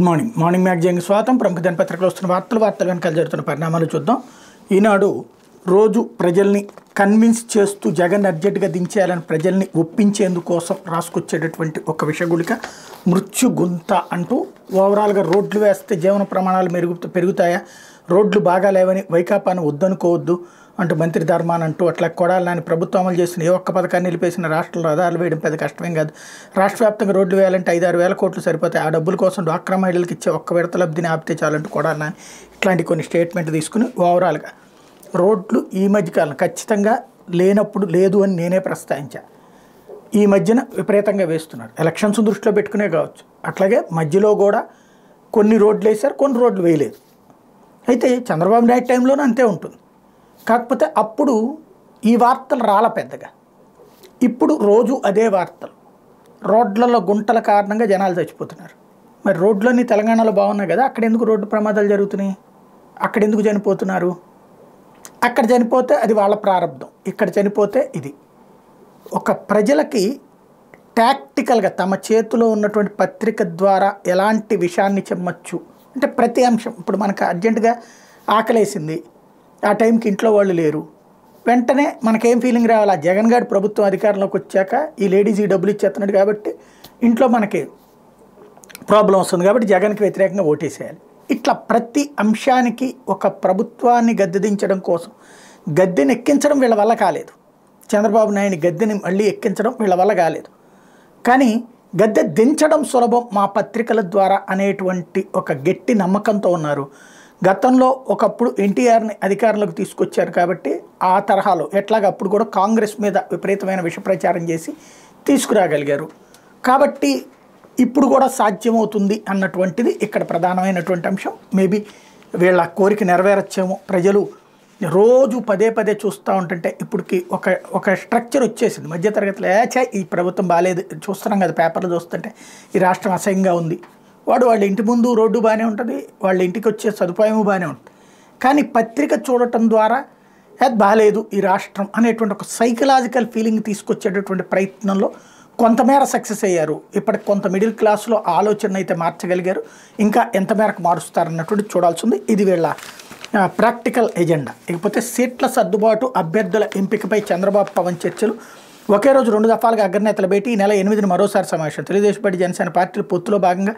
good morning morning మ్యాగజైన్కి స్వాగతం ప్రముఖ దినపత్రికలో వస్తున్న వార్తలు వార్తలు వెనకాల జరుగుతున్న పరిణామాలు చూద్దాం ఈనాడు రోజు ప్రజల్ని కన్విన్స్ చేస్తూ జగన్ అర్జెంటుగా దించేయాలని ప్రజల్ని ఒప్పించేందుకోసం రాసుకొచ్చేటటువంటి ఒక విషగుళిక మృత్యు గుంత అంటూ ఓవరాల్గా రోడ్లు వేస్తే జీవన ప్రమాణాలు మెరుగు పెరుగుతాయా రోడ్లు బాగా లేవని వైకాపాను వద్దనుకోవద్దు అంటూ మంత్రి ధర్మాన్ అంటూ అట్లా కొడాలని ప్రభుత్వం అమలు చేసిన ఏ ఒక్క పథకాన్ని నిలిపేసిన రాష్ట్రంలో రథాలు వేయడం పెద్ద కష్టమేం కాదు రాష్ట్ర వ్యాప్తంగా రోడ్లు వేయాలంటే ఐదారు వేల కోట్లు సరిపోతాయి ఆ డబ్బుల కోసం డ్వాక్రా మహిళలకు ఇచ్చే ఒక్క విడత లబ్ధిని ఆపితే చాలంటూ కొడాలని ఇట్లాంటి కొన్ని స్టేట్మెంట్ తీసుకుని ఓవరాల్గా రోడ్లు ఈ మధ్యకాలం ఖచ్చితంగా లేనప్పుడు లేదు అని నేనే ప్రస్తావించా ఈ మధ్యన విపరీతంగా వేస్తున్నారు ఎలక్షన్స్ దృష్టిలో పెట్టుకునే కావచ్చు అట్లాగే మధ్యలో కూడా కొన్ని రోడ్లు వేశారు కొన్ని రోడ్లు వేయలేదు అయితే చంద్రబాబు నాయుడు టైంలోనూ అంతే ఉంటుంది కాకపోతే అప్పుడు ఈ వార్తలు రాల పెద్దగా ఇప్పుడు రోజు అదే వార్తలు రోడ్లలో గుంటల కారణంగా జనాలు చచ్చిపోతున్నారు మరి రోడ్లన్నీ తెలంగాణలో బాగున్నాయి కదా అక్కడ ఎందుకు రోడ్డు ప్రమాదాలు జరుగుతున్నాయి అక్కడ ఎందుకు చనిపోతున్నారు అక్కడ చనిపోతే అది వాళ్ళ ప్రారంభం ఇక్కడ చనిపోతే ఇది ఒక ప్రజలకి టాక్టికల్గా తమ చేతిలో ఉన్నటువంటి పత్రిక ద్వారా ఎలాంటి విషయాన్ని చెమ్మచ్చు అంటే ప్రతి అంశం ఇప్పుడు మనకు అర్జెంటుగా ఆకలేసింది ఆ టైంకి ఇంట్లో వాళ్ళు లేరు వెంటనే మనకేం ఫీలింగ్ రావాలి ఆ జగన్ గారి ప్రభుత్వం అధికారంలోకి వచ్చాక ఈ లేడీస్ ఈ డబ్బులు ఇచ్చేస్తున్నాడు కాబట్టి ఇంట్లో మనకి ప్రాబ్లం వస్తుంది కాబట్టి జగన్కి వ్యతిరేకంగా ఓటేసేయాలి ఇట్లా ప్రతి అంశానికి ఒక ప్రభుత్వాన్ని గద్దెదించడం కోసం గద్దెని ఎక్కించడం వీళ్ళ వల్ల కాలేదు చంద్రబాబు నాయుడిని గద్దెని మళ్ళీ ఎక్కించడం వీళ్ళ వల్ల కాలేదు కానీ గద్దె దించడం సులభం మా పత్రికల ద్వారా అనేటువంటి ఒక గట్టి నమ్మకంతో ఉన్నారు గతంలో ఒకప్పుడు ఎన్టీఆర్ని అధికారంలోకి తీసుకొచ్చారు కాబట్టి ఆ తరహాలో ఎట్లాగ అప్పుడు కూడా కాంగ్రెస్ మీద విపరీతమైన విష ప్రచారం చేసి తీసుకురాగలిగారు కాబట్టి ఇప్పుడు కూడా సాధ్యమవుతుంది అన్నటువంటిది ఇక్కడ ప్రధానమైనటువంటి అంశం మేబీ వీళ్ళ కోరిక నెరవేరచ్చేమో ప్రజలు రోజు పదే పదే చూస్తూ ఉంటుంటే ఇప్పటికి ఒక ఒక స్ట్రక్చర్ వచ్చేసింది మధ్యతరగతిలో ఏచా ఈ ప్రభుత్వం బాగాలేదు చూస్తున్నాం కదా పేపర్లు చూస్తుంటే ఈ రాష్ట్రం అసహ్యంగా ఉంది వాడు వాళ్ళ ఇంటి ముందు రోడ్డు బాగానే ఉంటుంది వాళ్ళ ఇంటికి వచ్చే సదుపాయం బాగానే ఉంటుంది కానీ పత్రిక చూడటం ద్వారా అది బాగాలేదు ఈ రాష్ట్రం అనేటువంటి ఒక సైకలాజికల్ ఫీలింగ్ తీసుకొచ్చేటటువంటి ప్రయత్నంలో కొంతమేర సక్సెస్ అయ్యారు ఇప్పటికి కొంత మిడిల్ క్లాస్లో ఆలోచన అయితే మార్చగలిగారు ఇంకా ఎంత మేరకు మారుస్తారన్నటువంటి చూడాల్సి ఉంది ఇది వీళ్ళ ప్రాక్టికల్ ఎజెండా ఇకపోతే సీట్ల సర్దుబాటు అభ్యర్థుల ఎంపికపై చంద్రబాబు పవన్ చర్చలు ఒకే రోజు రెండు దఫాలుగా అగ్రనేతల భేటీ ఈ నెల ఎనిమిదిని మరోసారి సమావేశం తెలుగుదేశం పార్టీ జనసేన పార్టీల పొత్తులో భాగంగా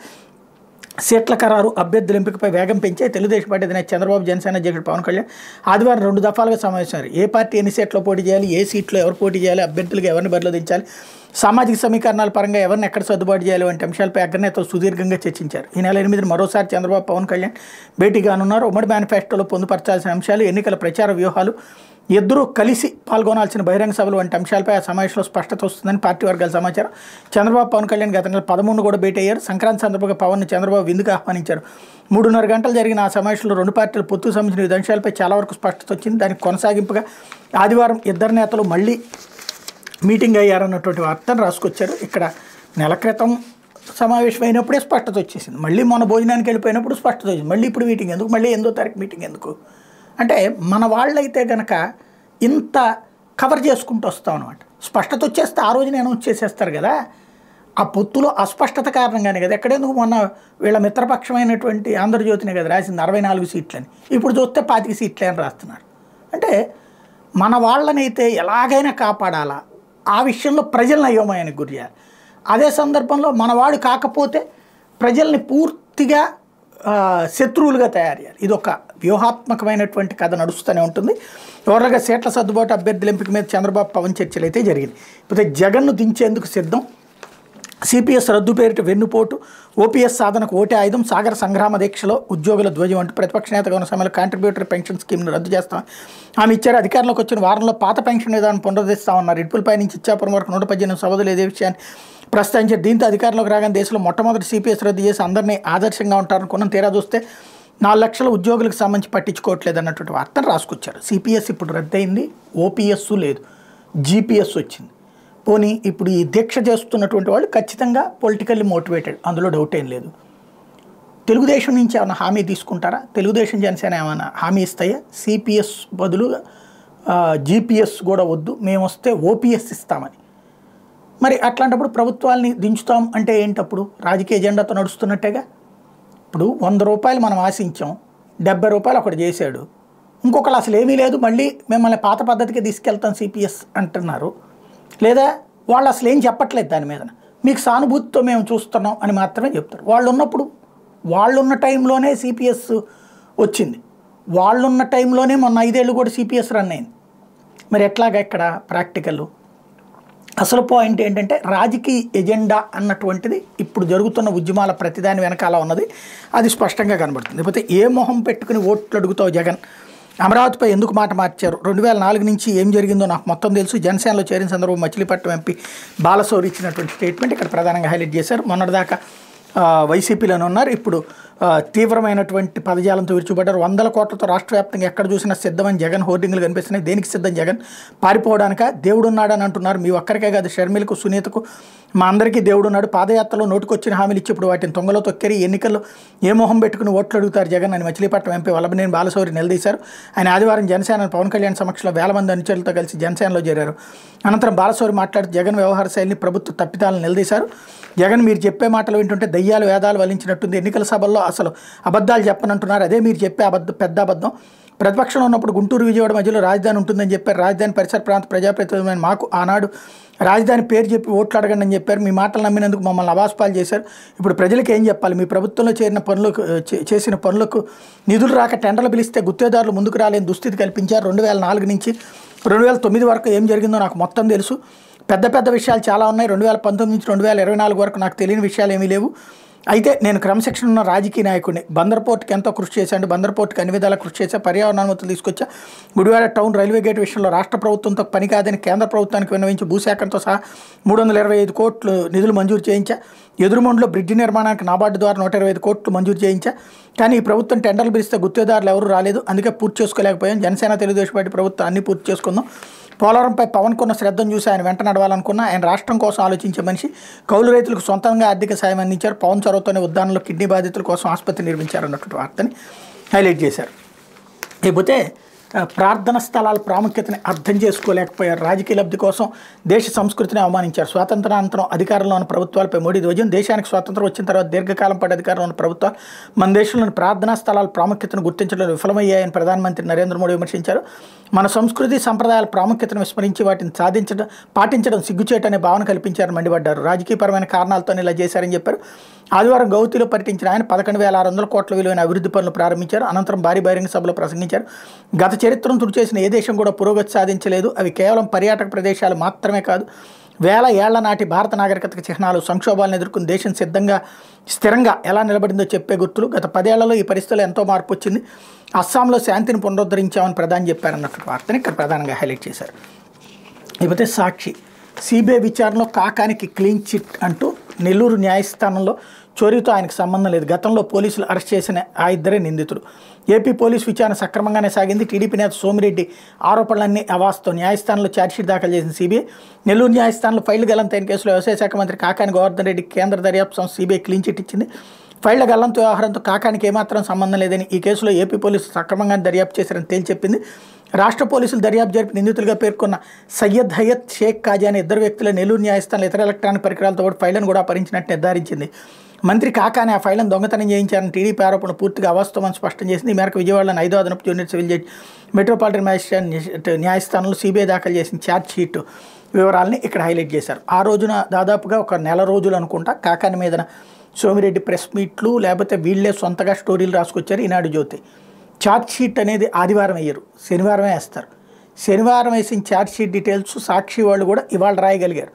సీట్ల ఖరారు అభ్యర్థుల ఎంపికపై వేగం పెంచే తెలుగుదేశం పార్టీ అధినేత చంద్రబాబు జనసేన అధ్యక్షుడు పవన్ కళ్యాణ్ ఆదివారం రెండు దఫాలుగా సమావేశమయ్యారు ఏ పార్టీ ఎన్ని సీట్లో పోటీ చేయాలి ఏ సీట్లో ఎవరు పోటీ చేయాలి అభ్యర్థులకు ఎవరిని బరిలో దించాలి సామాజిక సమీకరణాల పరంగా ఎవరిని ఎక్కడ సర్దుబాటు చేయాలి వంటి అంశాలపై అగ్రనేతలు సుదీర్ఘంగా చర్చించారు ఈ నెల ఎనిమిదిని మరోసారి చంద్రబాబు పవన్ కళ్యాణ్ భేటీ కానున్నారు ఉమ్మడి మేనిఫెస్టోలో పొందుపరచాల్సిన అంశాలు ఎన్నికల ప్రచార వ్యూహాలు ఇద్దరూ కలిసి పాల్గొనాల్సిన బహిరంగ సభలు వంటి అంశాలపై ఆ సమావేశంలో స్పష్టత వస్తుందని పార్టీ వర్గాల సమాచారం చంద్రబాబు పవన్ కళ్యాణ్ గత నెల పదమూడు కూడా భేటీ అయ్యారు సంక్రాంతి సందర్భంగా పవన్ చంద్రబాబు విందుకు ఆహ్వానించారు మూడున్నర గంటలు జరిగిన ఆ సమావేశంలో రెండు పార్టీలు పొత్తుకు సంబంధించిన వివిధ అంశాలపై చాలా వరకు స్పష్టత వచ్చింది దానికి కొనసాగింపుగా ఆదివారం ఇద్దరు నేతలు మళ్ళీ మీటింగ్ అయ్యారన్నటువంటి వార్తను రాసుకొచ్చారు ఇక్కడ నెల క్రితం సమావేశం అయినప్పుడే స్పష్టత వచ్చేసింది మళ్ళీ మొన్న భోజనానికి వెళ్ళిపోయినప్పుడు స్పష్టత వచ్చింది మళ్ళీ ఇప్పుడు మీటింగ్ ఎందుకు మళ్ళీ ఎనిమిదో తారీఖు మీటింగ్ ఎందుకు అంటే మన వాళ్ళైతే కనుక ఇంత కవర్ చేసుకుంటూ వస్తాం అనమాట స్పష్టత వచ్చేస్తే ఆ రోజున అనౌన్స్ చేసేస్తారు కదా ఆ పొత్తులో అస్పష్టత కారణంగానే కదా ఎక్కడెందుకు మొన్న వీళ్ళ మిత్రపక్షమైనటువంటి ఆంధ్రజ్యోతినే కదా రాసింది అరవై నాలుగు సీట్లని ఇప్పుడు చూస్తే పాతిక సీట్లే అని రాస్తున్నారు అంటే మన వాళ్ళనైతే ఎలాగైనా కాపాడాలా ఆ విషయంలో ప్రజలను అయోమయానికి గురి చేయాలి అదే సందర్భంలో మనవాడు కాకపోతే ప్రజల్ని పూర్తిగా ఆ, శత్రువులుగా తయారు చేయాలి ఇది ఒక వ్యూహాత్మకమైనటువంటి కథ నడుస్తూనే ఉంటుంది ఓవరాల్గా సీట్ల సర్దుబాటు అభ్యర్థుల ఎంపిక మీద చంద్రబాబు పవన్ చర్చలు అయితే జరిగింది ఇకపోతే జగన్ను దించేందుకు సిద్ధం సిపిఎస్ రద్దు పేరిట వెన్నుపోటు ఓపీఎస్ సాధనకు ఓటే ఆయుధం సాగర సంగ్రామ దీక్షలో ఉద్యోగుల ధ్వజం అంటూ ప్రతిపక్ష నేతగా ఉన్న సమయంలో కాంట్రిబ్యూటరీ పెన్షన్ స్కీమ్ను రద్దు చేస్తాం ఆమె ఇచ్చారు అధికారంలోకి వచ్చిన వారంలో పాత పెన్షన్ విధానం పునరుద్ధరిస్తామన్నారు ఇటుపులపై నుంచి ఇచ్చాపురం వరకు నూట పద్దెనిమిది సవదులు ఇదే విషయాన్ని ప్రస్తావించారు దీంతో అధికారంలోకి రాగానే దేశంలో మొట్టమొదటి సిపిఎస్ రద్దు చేసి అందరినీ ఆదర్శంగా ఉంటారనుకున్నాం తీరా చూస్తే నాలుగు లక్షల ఉద్యోగులకు సంబంధించి పట్టించుకోవట్లేదు అన్నటువంటి వార్తను రాసుకొచ్చారు సిపిఎస్ ఇప్పుడు రద్దయింది ఓపీఎస్ లేదు జీపీఎస్ వచ్చింది పోనీ ఇప్పుడు ఈ దీక్ష చేస్తున్నటువంటి వాళ్ళు ఖచ్చితంగా పొలిటికల్లీ మోటివేటెడ్ అందులో డౌట్ ఏం లేదు తెలుగుదేశం నుంచి ఏమైనా హామీ తీసుకుంటారా తెలుగుదేశం జనసేన ఏమైనా హామీ ఇస్తాయా సిపిఎస్ బదులు జీపీఎస్ కూడా వద్దు మేము వస్తే ఓపీఎస్ ఇస్తామని మరి అట్లాంటప్పుడు ప్రభుత్వాల్ని దించుతాం అంటే ఏంటప్పుడు రాజకీయ ఎజెండాతో నడుస్తున్నట్టేగా ఇప్పుడు వంద రూపాయలు మనం ఆశించాం డెబ్బై రూపాయలు ఒకటి చేశాడు ఇంకొకరు అసలు ఏమీ లేదు మళ్ళీ మిమ్మల్ని పాత పద్ధతికి తీసుకెళ్తాం సిపిఎస్ అంటున్నారు లేదా వాళ్ళు అసలు ఏం చెప్పట్లేదు దాని మీద మీకు సానుభూతితో మేము చూస్తున్నాం అని మాత్రమే చెప్తారు వాళ్ళు ఉన్నప్పుడు వాళ్ళున్న టైంలోనే సిపిఎస్ వచ్చింది వాళ్ళున్న టైంలోనే మొన్న ఐదేళ్ళు కూడా సిపిఎస్ రన్ అయింది మరి ఎట్లాగా ఇక్కడ ప్రాక్టికల్ అసలు పాయింట్ ఏంటంటే రాజకీయ ఎజెండా అన్నటువంటిది ఇప్పుడు జరుగుతున్న ఉద్యమాల ప్రతిదాని వెనకాల ఉన్నది అది స్పష్టంగా కనబడుతుంది లేకపోతే ఏ మొహం పెట్టుకుని ఓట్లు అడుగుతావు జగన్ అమరావతిపై ఎందుకు మాట మార్చారు రెండు వేల నాలుగు నుంచి ఏం జరిగిందో నాకు మొత్తం తెలుసు జనసేనలో చేరిన సందర్భం మచిలీపట్నం ఎంపీ బాలసౌరి ఇచ్చినటువంటి స్టేట్మెంట్ ఇక్కడ ప్రధానంగా హైలైట్ చేశారు మొన్నటిదాకా ఆ, వైసీపీలోనే ఉన్నారు ఇప్పుడు ఆ, తీవ్రమైనటువంటి పదజాలంతో విరుచుపడ్డారు వందల కోట్లతో రాష్ట్ర వ్యాప్తంగా ఎక్కడ చూసినా సిద్ధమని జగన్ హోర్డింగ్లు కనిపిస్తున్నాయి దేనికి సిద్ధం జగన్ పారిపోవడానిక దేవుడు ఉన్నాడని అంటున్నారు మీ ఒక్కరికే కాదు షర్మిలకు సునీతకు మా అందరికీ దేవుడు ఉన్నాడు పాదయాత్రలో నోటుకొచ్చిన హామీలు ఇచ్చి ఇప్పుడు వాటిని తొంగలో తొక్కేరి ఎన్నికల్లో ఏ మొహం పెట్టుకుని ఓట్లు అడుగుతారు జగన్ అని మచిలీపట్నం ఎంపీ వల్లభనేని బాలశౌరి నిలదీశారు ఆయన ఆదివారం జనసేన పవన్ కళ్యాణ్ సమక్షంలో వేల మంది అనుచరులతో కలిసి జనసేనలో చేరారు అనంతరం బాలశౌరి మాట్లాడుతూ జగన్ వ్యవహార శైలిని ప్రభుత్వ తప్పిదాలను నిలదీశారు జగన్ మీరు చెప్పే మాటలు వింటుంటే దయ్యాలు వేదాలు వలించినట్టుంది ఎన్నికల సభల్లో అసలు అబద్ధాలు చెప్పనంటున్నారు అదే మీరు చెప్పే అబద్ధం పెద్ద అబద్ధం ప్రతిపక్షంలో ఉన్నప్పుడు గుంటూరు విజయవాడ మధ్యలో రాజధాని ఉంటుందని చెప్పారు రాజధాని పరిసర ప్రాంత ప్రజాప్రతినిధులైన మాకు ఆనాడు రాజధాని పేరు చెప్పి ఓట్లు అడగండి అని చెప్పారు మీ మాటలు నమ్మినందుకు మమ్మల్ని అవాస్పాలు చేశారు ఇప్పుడు ప్రజలకు ఏం చెప్పాలి మీ ప్రభుత్వంలో చేరిన పనులకు చే- చేసిన పనులకు నిధులు రాక టెండర్లు పిలిస్తే గుత్తేదారులు ముందుకు రాలేని దుస్థితి కల్పించారు రెండు వేల నాలుగు నుంచి రెండు వేల తొమ్మిది వరకు ఏం జరిగిందో నాకు మొత్తం తెలుసు పెద్ద పెద్ద విషయాలు చాలా ఉన్నాయి రెండు వేల పంతొమ్మిది నుంచి రెండు వేల ఇరవై నాలుగు వరకు నాకు తెలియని విషయాలు ఏమీ లేవు అయితే నేను క్రమశిక్షణ ఉన్న రాజకీయ నాయకుడిని బందర్ పోర్ట్కి ఎంతో కృషి చేశాను బందర్ పోర్ట్కి అన్ని విధాలా కృషి చేశా పర్యావరణ అనుమతులు తీసుకొచ్చా గుడివాడ టౌన్ రైల్వే గేట్ విషయంలో రాష్ట్ర ప్రభుత్వంతో పని కాదని కేంద్ర ప్రభుత్వానికి విన్నవించి భూసేకరణతో సహా మూడు వందల ఇరవై ఐదు కోట్లు నిధులు మంజూరు చేయించా ఎదురుమండలో బ్రిడ్జి నిర్మాణానికి నాబార్డు ద్వారా నూట ఇరవై ఐదు కోట్లు మంజూరు చేయించా కానీ ఈ ప్రభుత్వం టెండర్లు పిలిస్తే గుత్తేదారులు ఎవరు రాలేదు అందుకే పూర్తి చేసుకోలేకపోయాం జనసేన తెలుగుదేశం పార్టీ ప్రభుత్వం అన్ని పూర్తి చేసుకుందాం పోలవరంపై పవన్ కొన్న శ్రద్ధను చూసి ఆయన వెంట నడవాలనుకున్నా ఆయన రాష్ట్రం కోసం ఆలోచించే మనిషి కౌలు రైతులకు సొంతంగా ఆర్థిక సాయం అందించారు పవన్ చొరవతోనే ఉద్దానంలో కిడ్నీ బాధితుల కోసం ఆసుపత్రి నిర్మించారు అన్నటువంటి వార్తని హైలైట్ చేశారు లేకపోతే ఆ, ప్రార్థన స్థలాల ప్రాముఖ్యతని అర్థం చేసుకోలేకపోయారు రాజకీయ లబ్ధి కోసం దేశ సంస్కృతిని అవమానించారు స్వాతంత్రానంతరం అధికారంలో ఉన్న ప్రభుత్వాలపై మోడీ ధ్వజం దేశానికి స్వాతంత్రం వచ్చిన తర్వాత దీర్ఘకాలం పాటు అధికారంలో ఉన్న ప్రభుత్వాలు మన దేశంలోని ప్రార్థనా స్థలాల ప్రాముఖ్యతను గుర్తించడంలో విఫలమయ్యాయని ప్రధానమంత్రి నరేంద్ర మోడీ విమర్శించారు మన సంస్కృతి సంప్రదాయాల ప్రాముఖ్యతను విస్మరించి వాటిని సాధించడం పాటించడం సిగ్గుచేట అనే భావన కల్పించారని మండిపడ్డారు రాజకీయపరమైన కారణాలతో ఇలా చేశారని చెప్పారు ఆదివారం గౌతిలో పర్యటించిన ఆయన పదకొండు వేల ఆరు వందల కోట్ల విలువైన అభివృద్ధి పనులు ప్రారంభించారు అనంతరం భారీ బహిరంగ సభలో ప్రసంగించారు గత చరిత్రను తుడిచేసిన ఏ దేశం కూడా పురోగతి సాధించలేదు అవి కేవలం పర్యాటక ప్రదేశాలు మాత్రమే కాదు వేల ఏళ్ల నాటి భారత నాగరికతకు చిహ్నాలు సంక్షోభాలను ఎదుర్కొన్న దేశం సిద్ధంగా స్థిరంగా ఎలా నిలబడిందో చెప్పే గుర్తులు గత పదేళ్లలో ఈ పరిస్థితుల్లో ఎంతో మార్పు వచ్చింది అస్సాంలో శాంతిని పునరుద్ధరించామని ప్రధాని చెప్పారన్నటువంటి వార్తని ఇక్కడ ప్రధానంగా హైలైట్ చేశారు లేకపోతే సాక్షి సిబిఐ విచారణలో కాకానికి క్లీన్ చిట్ అంటూ నెల్లూరు న్యాయస్థానంలో చోరీతో ఆయనకు సంబంధం లేదు గతంలో పోలీసులు అరెస్ట్ చేసిన ఆ ఇద్దరే నిందితులు ఏపీ పోలీసు విచారణ సక్రమంగానే సాగింది టీడీపీ నేత సోమిరెడ్డి ఆరోపణలన్నీ అవాస్తో న్యాయస్థానంలో ఛార్జ్షీట్ దాఖలు చేసిన సిబిఐ నెల్లూరు న్యాయస్థానంలో ఫైళ్లు గలంతైన కేసులో వ్యవసాయ శాఖ మంత్రి కాకాని గోవర్ధన్ రెడ్డి కేంద్ర దర్యాప్తు సంస్థ సిబిఐ క్లీన్ చిట్ ఇచ్చింది ఫైళ్ల గల్లంతు వ్యవహారంతో కాకానికి ఏమాత్రం సంబంధం లేదని ఈ కేసులో ఏపీ పోలీసులు సక్రమంగా దర్యాప్తు చేశారని తేల్చెప్పింది రాష్ట్ర పోలీసులు దర్యాప్తు జరిపి నిందితులుగా పేర్కొన్న సయ్యద్ హయత్ షేక్ కాజా అనే ఇద్దరు వ్యక్తుల నెల్లూరు న్యాయస్థానంలో ఇతర ఎలక్ట్రానిక్ పరికరాలతో పాటు ఫైళ్లను కూడా అపహరించినట్టు నిర్ధారించింది మంత్రి కాకాని ఆ ఫైళ్లను దొంగతనం చేయించారని టీడీపీ ఆరోపణ పూర్తిగా అవాస్తవమని స్పష్టం చేసింది ఈ మేరకు విజయవాడలోని ఐదో అదనపు junior civil judge metropolitan magistrate న్యాయస్థానంలో సిబిఐ దాఖలు చేసిన ఛార్జ్ షీట్ వివరాలని ఇక్కడ హైలైట్ చేశారు ఆ రోజున దాదాపుగా ఒక నెల రోజులు అనుకుంటా కాకాని మీదన సోమిరెడ్డి ప్రెస్ మీట్లు లేకపోతే వీళ్ళే సొంతగా స్టోరీలు రాసుకొచ్చారు ఈనాడు జ్యోతి ఛార్జ్ షీట్ అనేది ఆదివారం వేయరు శనివారమే వేస్తారు శనివారం వేసిన ఛార్జ్ షీట్ డీటెయిల్స్ సాక్షి వాళ్ళు కూడా ఇవాళ రాయగలిగారు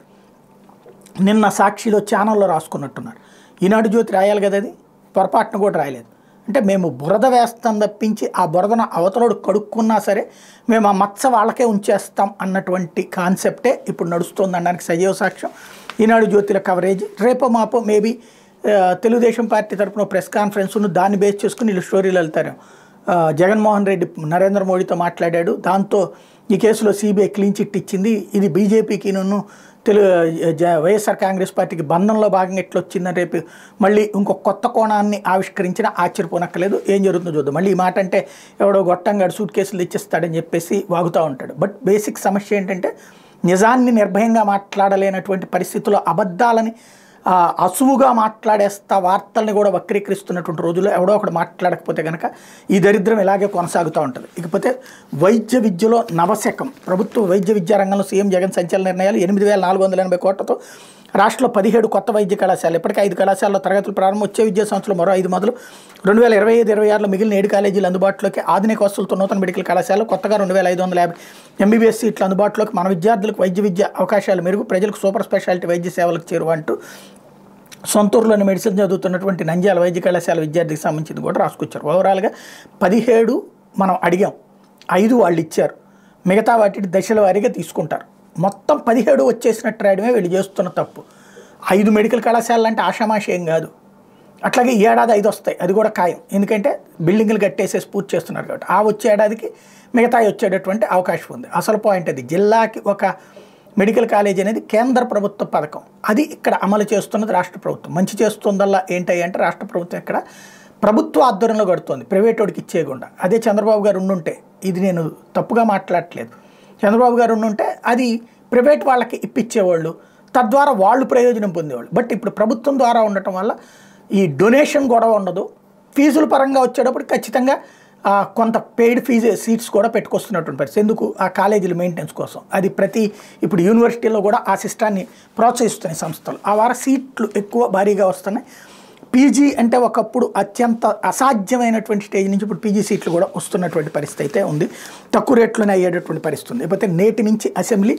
నిన్న సాక్షిలో ఛానల్లో రాసుకున్నట్టున్నారు ఈనాడు జ్యోతి రాయాలి కదా అది పొరపాటున కూడా రాయలేదు అంటే మేము బురద వేస్తాం తప్పించి ఆ బురదను అవతలోడు కడుక్కున్నా సరే మేము ఆ మచ్చ వాళ్ళకే ఉంచేస్తాం అన్నటువంటి కాన్సెప్టే ఇప్పుడు నడుస్తుంది అనడానికి సజీవ సాక్ష్యం ఈనాడు జ్యోతిల కవరేజ్ రేపో మాపో మేబీ తెలుగుదేశం పార్టీ తరపున ప్రెస్ కాన్ఫరెన్స్ను దాన్ని బేస్ చేసుకుని వీళ్ళు స్టోరీలు వెళ్తారు ఆ, జగన్మోహన్ రెడ్డి నరేంద్ర మోడీతో మాట్లాడాడు దాంతో ఈ కేసులో సిబిఐ క్లీన్ చిట్ ఇచ్చింది ఇది బీజేపీకి నన్ను తెలు జ- వైఎస్ఆర్ కాంగ్రెస్ పార్టీకి బంధంలో భాగంగా ఎట్లా వచ్చిందని రేపు మళ్ళీ ఇంకో కొత్త కోణాన్ని ఆవిష్కరించిన ఆశ్చర్యపోనక్కలేదు ఏం జరుగుతుందో చూద్దాం మళ్ళీ ఈ మాట అంటే ఎవడో గొట్టంగాడు సూట్ కేసులు ఇచ్చేస్తాడని చెప్పేసి వాగుతూ ఉంటాడు బట్ బేసిక్ సమస్య ఏంటంటే నిజాన్ని నిర్భయంగా మాట్లాడలేనటువంటి పరిస్థితుల్లో అబద్ధాలని ఆ, అసువుగా మాట్లాడేస్తా వార్తల్ని కూడా వక్రీకరిస్తున్నటువంటి రోజుల్లో ఎవడో ఒకడు మాట్లాడకపోతే కనుక ఈ దరిద్రం ఇలాగే కొనసాగుతూ ఉంటుంది ఇకపోతే వైద్య విద్యలో నవశకం ప్రభుత్వ వైద్య విద్యా రంగంలో సీఎం జగన్ సంచలన నిర్ణయాలు ఎనిమిది వేల నాలుగు వందల ఎనభై కోట్లతో రాష్ట్రంలో పదిహేడు కొత్త వైద్య కళాశాలలు ఇప్పటికే ఐదు కళాశాలలో తరగతులు ప్రారంభం వచ్చే విద్యా సంవత్సరం మరో ఐదు మొదలు రెండు వేల ఇరవై ఐదు ఇరవై ఆరులో మిగిలిన ఏడు కాలేజీలు అందుబాటులోకి ఆధునిక వస్తువులతో నూతన మెడికల్ కళాశాల కొత్తగా రెండు వేల ఐదు వందల యాభై ఎంబీబీఎస్ సీట్లు అందుబాటులోకి మన విద్యార్థులకు వైద్య విద్య అవకాశాలు మెరుగు ప్రజలకు సూపర్ స్పెషాలిటీ వైద్య సేవలకు చేరువ అంటూ సొంతూరులోని మెడిసిన్ చదువుతున్నటువంటి నంద్యాల వైద్య కళాశాల విద్యార్థికి సంబంధించింది కూడా రాసుకొచ్చారు ఓవరాల్గా పదిహేడు మనం అడిగాం ఐదు వాళ్ళు ఇచ్చారు మిగతా వాటిని దశల వారీగా తీసుకుంటారు మొత్తం పదిహేడు వచ్చేసినట్టు రాయడమే వీళ్ళు చేస్తున్న తప్పు ఐదు మెడికల్ కళాశాలలు అంటే ఆషామాషి ఏం కాదు అట్లాగే ఈ ఏడాది ఐదు వస్తాయి అది కూడా ఖాయం ఎందుకంటే బిల్డింగ్లు కట్టేసేసి పూర్తి చేస్తున్నారు కాబట్టి ఆ వచ్చే ఏడాదికి మిగతా వచ్చేటటువంటి అవకాశం ఉంది అసలు పాయింట్ అది జిల్లాకి ఒక మెడికల్ కాలేజ్ అనేది కేంద్ర ప్రభుత్వ పథకం అది ఇక్కడ అమలు చేస్తున్నది రాష్ట్ర ప్రభుత్వం మంచి చేస్తుందల్లా ఏంటి అంటే రాష్ట్ర ప్రభుత్వం ఇక్కడ ప్రభుత్వ ఆధ్వర్యంలో కడుతుంది ప్రైవేట్ వాడికి ఇచ్చేయకుండా అదే చంద్రబాబు గారు ఉండుంటే ఇది నేను తప్పుగా మాట్లాడట్లేదు చంద్రబాబు గారు ఉండుంటే అది ప్రైవేట్ వాళ్ళకి ఇప్పించేవాళ్ళు తద్వారా వాళ్ళు ప్రయోజనం పొందేవాళ్ళు బట్ ఇప్పుడు ప్రభుత్వం ద్వారా ఉండటం వల్ల ఈ డొనేషన్ గొడవ ఉండదు ఫీజుల పరంగా వచ్చేటప్పుడు ఖచ్చితంగా ఆ, కొంత పెయిడ్ ఫీజు సీట్స్ కూడా పెట్టుకొస్తున్నటువంటి పరిస్థితి ఎందుకు ఆ కాలేజీల మెయింటెనెన్స్ కోసం అది ప్రతి ఇప్పుడు యూనివర్సిటీలో కూడా ఆ సిస్టాన్ని ప్రోత్సహిస్తున్నాయి సంస్థలు ఆ వార సీట్లు ఎక్కువ భారీగా వస్తున్నాయి పీజీ అంటే ఒకప్పుడు అత్యంత అసాధ్యమైనటువంటి స్టేజ్ నుంచి ఇప్పుడు పీజీ సీట్లు కూడా వస్తున్నటువంటి పరిస్థితి అయితే ఉంది తక్కువ రేట్లోనే అయ్యేటటువంటి పరిస్థితి ఉంది లేకపోతే నేటి నుంచి అసెంబ్లీ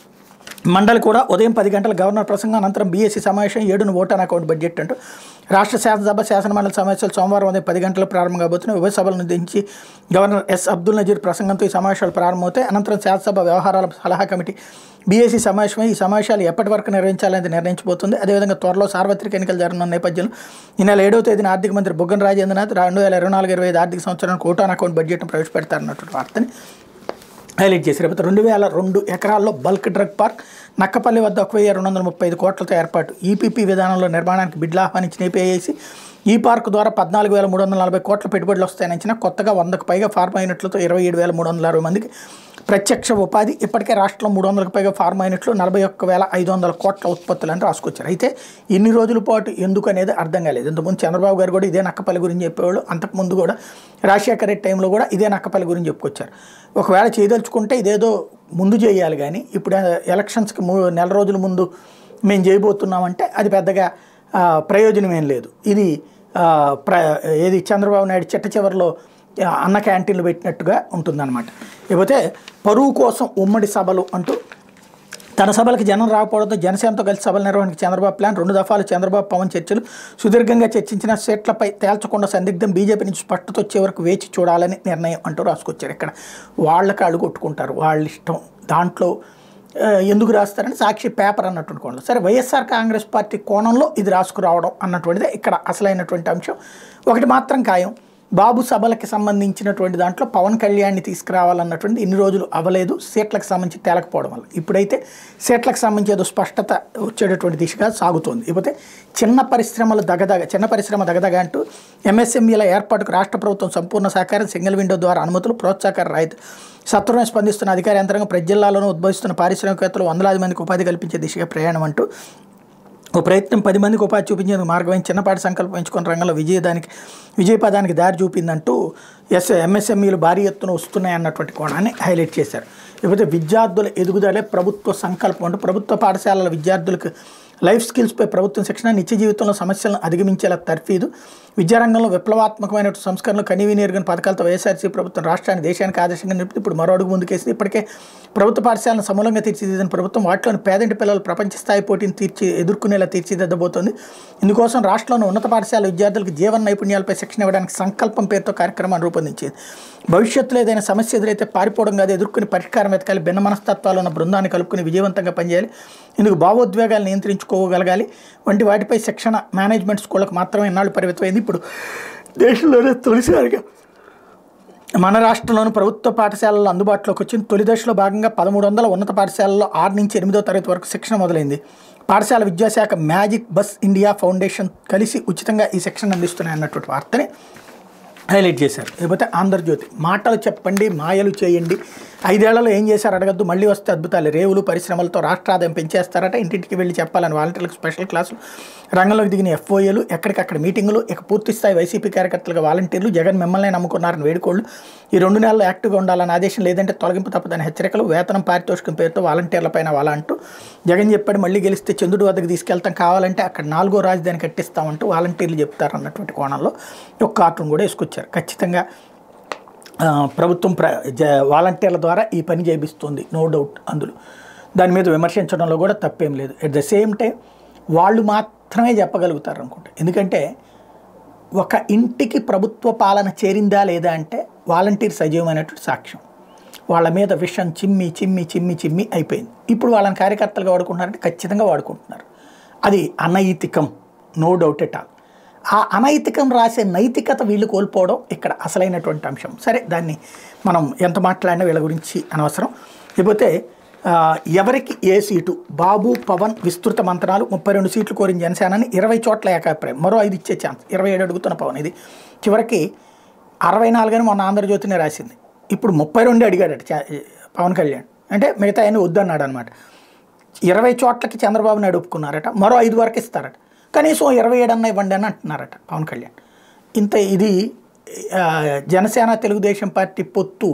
మండలి కూడా ఉదయం పది గంటల గవర్నర్ ప్రసంగం అనంతరం బీఎస్సీ సమావేశం ఏడును ఓటాన్ అకౌంట్ బడ్జెట్ అంటూ రాష్ట్ర శాసనసభ శాసనమండలి సమావేశాలు సోమవారం ఉదయం పది గంటలకు ప్రారంభం కాబోతున్నాయి ఉభయ సభలను దించి గవర్నర్ ఎస్ అబ్దుల్ నజీర్ ప్రసంగంతో ఈ సమావేశాలు ప్రారంభమవుతాయి అనంతరం శాసనసభ వ్యవహారాల సలహా కమిటీ బీఏసీ సమావేశమై ఈ సమావేశాలు ఎప్పటి వరకు నిర్వహించాలనేది నిర్ణయించబోతుంది అదేవిధంగా త్వరలో సార్వత్రిక ఎన్నికలు జరగనున్న నేపథ్యంలో ఈ నెల ఏడవ తేదీన ఆర్థిక మంత్రి బుగ్గన రాజేంద్రనాథ్ రెండు వేల ఇరవై నాలుగు ఇరవై ఐదు ఆర్థిక సంవత్సరానికి ఓటాన్ అకౌంట్ బడ్జెట్ను ప్రవేశపెడతారన్నటువంటి వార్తని హైలైట్ చేశారు అయితే రెండు వేల రెండు ఎకరాల్లో బల్క్ డ్రగ్ పార్క్ నక్కపల్లి వద్ద ఒక వెయ్యి రెండు వందల ముప్పై ఐదు కోట్లతో ఏర్పాటు ఈపీపీ విధానంలో నిర్మాణానికి బిడ్లు ఆహ్వానించిన ఏపీఐసి ఈ పార్క్ ద్వారా పద్నాలుగు వేల మూడు వందల నలభై కోట్ల పెట్టుబడులు వస్తాయని అంచనా కొత్తగా వందకు పైగా ఫార్మా యూనిట్లతో ఇరవై ఏడు వేల మూడు వందల అరవై మందికి ప్రత్యక్ష ఉపాధి ఇప్పటికే రాష్ట్రంలో మూడు వందలకు పైగా ఫార్మా యూనిట్లు నలభై ఒక్క వేల ఐదు వందల కోట్ల ఉత్పత్తులు అని రాసుకొచ్చారు అయితే ఇన్ని రోజుల పాటు ఎందుకు అనేది అర్థం కాలేదు ఇంతకుముందు చంద్రబాబు గారు కూడా ఇదే నక్కపల్లి గురించి చెప్పేవాళ్ళు అంతకుముందు కూడా రాజశేఖర రెడ్డి టైంలో కూడా ఇదే నక్కపల్లి గురించి చెప్పుకొచ్చారు ఒకవేళ చేయదలుచుకుంటే ఇదేదో ముందు చేయాలి కానీ ఇప్పుడు ఎలక్షన్స్కి మూ నెల రోజుల ముందు మేము చేయబోతున్నామంటే అది పెద్దగా ఆ, ప్రయోజనం ఏం లేదు ఇది ఆ, ప్ర ఏది చంద్రబాబు నాయుడు చిట్ట చివరిలో ఆ, అన్న క్యాంటీన్లు పెట్టినట్టుగా ఉంటుందన్నమాట ఇకపోతే పరువు కోసం ఉమ్మడి సభలు అంటూ తన సభలకు జనం రాకపోవడంతో జనసేనతో కలిసి సభల నిర్వహణకు చంద్రబాబు ప్లాన్ రెండు దఫాలు చంద్రబాబు పవన్ చర్చలు సుదీర్ఘంగా చర్చించిన సీట్లపై తేల్చకుండా సందిగ్ధం బీజేపీ నుంచి స్పష్టత వచ్చే వరకు వేచి చూడాలని నిర్ణయం అంటూ రాసుకొచ్చారు ఇక్కడ వాళ్ళ కాళ్ళు కొట్టుకుంటారు వాళ్ళ ఇష్టం దాంట్లో ఆ, ఎందుకు రాస్తారని సాక్షి పేపర్ అన్నటువంటి కోణంలో సరే వైఎస్ఆర్ కాంగ్రెస్ పార్టీ కోణంలో ఇది రాసుకురావడం అన్నటువంటిదే ఇక్కడ అసలైనటువంటి అంశం ఒకటి మాత్రం ఖాయం బాబు సభలకి సంబంధించినటువంటి దాంట్లో పవన్ కళ్యాణ్ని తీసుకురావాలన్నటువంటి ఇన్ని రోజులు అవ్వలేదు సీట్లకు సంబంధించి తేలకపోవడం వల్ల ఇప్పుడైతే సీట్లకు సంబంధించి ఏదో స్పష్టత వచ్చేటటువంటి దిశగా సాగుతోంది ఇకపోతే చిన్న పరిశ్రమలు దగదగ చిన్న పరిశ్రమ దగదగ అంటూ ఎంఎస్ఎంఈల ఏర్పాటుకు రాష్ట్ర ప్రభుత్వం సంపూర్ణ సహకారం సింగిల్ విండో ద్వారా అనుమతులు ప్రోత్సాహక రాయితీ సత్వరమే స్పందిస్తున్న అధికార యంత్రాంగం ప్రతి జిల్లాలోనూ ఉద్భవిస్తున్న పారిశ్రామికవేత్తలు వందలాది మందికి ఉపాధి కల్పించే దిశగా ప్రయాణం అంటూ ఓ ప్రయత్నం పది మందికి ఉపాధి చూపించేందుకు మార్గమైన చిన్నపాటి సంకల్పం ఎంచుకున్న రంగంలో విజయదానికి విజయపదానికి దారి చూపిందంటూ ఎస్ ఎంఎస్ఎంఈలు భారీ ఎత్తున వస్తున్నాయి అన్నటువంటి కోణాన్ని హైలైట్ చేశారు లేకపోతే విద్యార్థుల ఎదుగుదలే ప్రభుత్వ సంకల్పం అంటూ ప్రభుత్వ పాఠశాలల విద్యార్థులకు లైఫ్ స్కిల్స్పై ప్రభుత్వం శిక్షణ నిత్య జీవితంలో సమస్యలను అధిగమించేలా తర్ఫీదు విద్యారంగంలో విప్లవాత్మకమైన సంస్కరణలు కనీవి నేరుగని పథకాలతో వైఎస్ఆర్సీ ప్రభుత్వం రాష్ట్రాన్ని దేశానికి ఆదర్శంగా నిలిపి ఇప్పుడు మరో అడుగు ముందుకేసింది ఇప్పటికే ప్రభుత్వ పాఠశాలను సమూలంగా తీర్చిదిద్దిన ప్రభుత్వం వాటిలోని పేదంటి పిల్లలు ప్రపంచ స్థాయి పోటీని తీర్చి ఎదుర్కొనేలా తీర్చిదిద్దబోతోంది ఇందుకోసం రాష్ట్రంలోని ఉన్నత పాఠశాల విద్యార్థులకు జీవన నైపుణ్యాలపై శిక్షణ ఇవ్వడానికి సంకల్పం పేరుతో కార్యక్రమాన్ని రూపొందించింది భవిష్యత్తులో ఏదైనా సమస్య ఎదురైతే పారిపోవడం కాదు ఎదుర్కొని పరిష్కారం వెతకాలి భిన్న మనస్తత్వాలు ఉన్న బృందాన్ని కలుపుకుని విజయవంతంగా పనిచేయాలి ఇందుకు భావోద్వేగాలు నియంత్రించుకోగలగాలి వంటి వాటిపై శిక్షణ మేనేజ్మెంట్ స్కూళ్ళకు మాత్రమే ఇన్నాళ్ళు పరిమితమైంది ఇప్పుడు దేశంలోనే తొలిసారిగా మన రాష్ట్రంలోని ప్రభుత్వ పాఠశాలల్లో అందుబాటులోకి వచ్చింది తొలి దశలో భాగంగా పదమూడు వందల ఉన్నత పాఠశాలల్లో ఆరు నుంచి ఎనిమిదో తరగతి వరకు శిక్షణ మొదలైంది పాఠశాల విద్యాశాఖ మ్యాజిక్ బస్ ఇండియా ఫౌండేషన్ కలిసి ఉచితంగా ఈ శిక్షణ అందిస్తున్నాయి అన్నటువంటి వార్తని హైలైట్ చేశారు లేకపోతే ఆంధ్రజ్యోతి మాటలు చెప్పండి మాయలు చేయండి ఐదేళ్లలో ఏం చేశారు అడగద్దు మళ్ళీ వస్తే అద్భుతాలు రేవులు పరిశ్రమలతో రాష్ట్ర ఆదాయం పెంచేస్తారట ఇంటింటికి వెళ్ళి చెప్పాలని వాలంటీర్లకు స్పెషల్ క్లాసులు రంగంలోకి దిగిన ఎఫ్ఓఏలు ఎక్కడికక్కడ మీటింగులు ఇక పూర్తి స్థాయి వైసీపీ కార్యకర్తలుగా వాలంటీర్లు జగన్ మిమ్మల్ని నమ్ముకున్నారని వేడుకోళ్ళు ఈ రెండు నెలలు యాక్టివ్గా ఉండాలని ఆదేశం లేదంటే తొలగింపు తప్పదని హెచ్చరికలు వేతనం పారితోషికం పేరుతో వాలంటీర్లపైన వాళ్ళ అంటూ జగన్ చెప్పాడు మళ్ళీ గెలిస్తే చంద్రుడి వద్దకు తీసుకెళ్తాం కావాలంటే అక్కడ నాలుగో రాజధాని కట్టిస్తామంటూ వాలంటీర్లు చెప్తారు అన్నటువంటి కోణంలో ఒక కార్టూన్ కూడా వేసుకొచ్చారు ఖచ్చితంగా ఆ, ప్రభుత్వం ప్ర జ వాలంటీర్ల ద్వారా ఈ పని చేపిస్తుంది నో డౌట్ అందులో దాని మీద విమర్శించడంలో కూడా తప్పేం లేదు అట్ ద సేమ్ టైం వాళ్ళు మాత్రమే చెప్పగలుగుతారు అనుకుంటా ఎందుకంటే ఒక ఇంటికి ప్రభుత్వ పాలన చేరిందా లేదా అంటే వాలంటీర్ సజీవమైనటువంటి సాక్ష్యం వాళ్ళ మీద విషం చిమ్మి చిమ్మి చిమ్మి చిమ్మి అయిపోయింది ఇప్పుడు వాళ్ళని కార్యకర్తలుగా వాడుకుంటున్నారంటే ఖచ్చితంగా వాడుకుంటున్నారు అది అనైతికం నో డౌట్ ఎట్ ఆల్ ఆ అనైతికం రాసే నైతికత వీళ్ళు కోల్పోవడం ఇక్కడ అసలైనటువంటి అంశం సరే దాన్ని మనం ఎంత మాట్లాడినా వీళ్ళ గురించి అనవసరం లేకపోతే ఆ, ఎవరికి ఏ సీటు బాబు పవన్ విస్తృత మంత్రాలు ముప్పై రెండు సీట్లు కోరిన జనసేనని ఇరవై చోట్ల ఏకాభిప్రాయం మరో ఐదు ఇచ్చే ఛాన్స్ ఇరవై ఏడు అడుగుతున్న పవన్ ఇది చివరికి అరవై నాలుగని మొన్న ఆంధ్రజ్యోతినే రాసింది ఇప్పుడు ముప్పై రెండు అడిగాడట చా- పవన్ కళ్యాణ్ అంటే మిగతా ఆయన వద్దన్నాడు అనమాట ఇరవై చోట్లకి చంద్రబాబు నాయుడు ఒప్పుకున్నారట మరో ఐదు వరకు ఇస్తారట కనీసం ఇరవై ఏడు అన్న ఇవ్వండి అని అంటున్నారట పవన్ కళ్యాణ్ ఇంత ఇది ఆ, జనసేన తెలుగుదేశం పార్టీ పొత్తు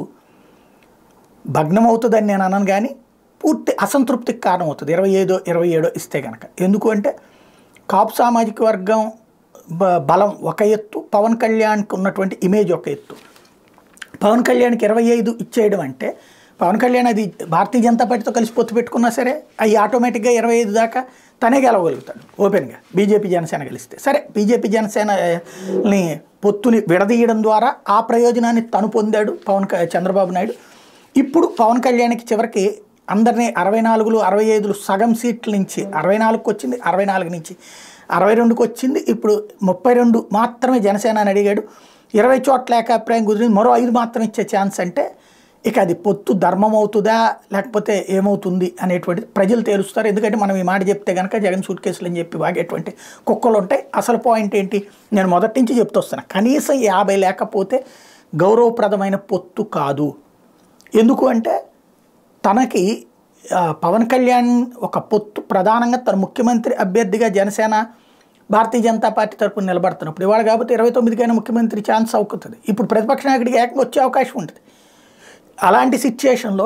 భగ్నం అవుతుందని నేను అనను కానీ పూర్తి అసంతృప్తికి కారణం అవుతుంది ఇరవై ఐదో ఇరవై ఏడో ఇస్తే కనుక ఎందుకు అంటే కాపు సామాజిక వర్గం బ- బలం ఒక ఎత్తు పవన్ కళ్యాణ్కి ఉన్నటువంటి ఇమేజ్ ఒక ఎత్తు పవన్ కళ్యాణ్కి ఇరవై ఐదు ఇచ్చేయడం అంటే పవన్ కళ్యాణ్ అది భారతీయ జనతా పార్టీతో కలిసి పొత్తు పెట్టుకున్నా సరే అవి ఆటోమేటిక్గా ఇరవై ఐదు దాకా తనే గెలవగలుగుతాడు ఓపెన్గా బీజేపీ జనసేన గెలిస్తే సరే బీజేపీ జనసేనని పొత్తుని విడదీయడం ద్వారా ఆ ప్రయోజనాన్ని తను పొందాడు పవన్ క- చంద్రబాబు నాయుడు ఇప్పుడు పవన్ కళ్యాణ్కి చివరికి అందరినీ అరవై నాలుగులు అరవై ఐదులు సగం సీట్ల నుంచి అరవై నాలుగుకి వచ్చింది అరవై నాలుగు నుంచి అరవై రెండుకి వచ్చింది ఇప్పుడు ముప్పై రెండు మాత్రమే జనసేన అని అడిగాడు ఇరవై చోట్ల ఏకాభిప్రాయం కుదిరింది మరో ఐదు మాత్రం ఇచ్చే ఛాన్స్ అంటే ఇక అది పొత్తు ధర్మం అవుతుందా లేకపోతే ఏమవుతుంది అనేటువంటిది ప్రజలు తేలుస్తారు ఎందుకంటే మనం ఈ మాట చెప్తే కనుక జగన్ సూట్ కేసులు అని చెప్పి వాగేటువంటి కుక్కలు ఉంటాయి అసలు పాయింట్ ఏంటి నేను మొదటి నుంచి చెప్తూ వస్తాను కనీసం యాభై లేకపోతే గౌరవప్రదమైన పొత్తు కాదు ఎందుకు అంటే తనకి ఆ, పవన్ కళ్యాణ్ ఒక పొత్తు ప్రధానంగా తన ముఖ్యమంత్రి అభ్యర్థిగా జనసేన భారతీయ జనతా పార్టీ తరపున నిలబడుతున్నప్పుడు ఇవాళ కాబట్టి ఇరవై తొమ్మిదికైనా ముఖ్యమంత్రి ఛాన్స్ అవుతుంది ఇప్పుడు ప్రతిపక్ష నాయకుడికి ఏకంగా వచ్చే అవకాశం ఉంటుంది అలాంటి సిచ్యుయేషన్లో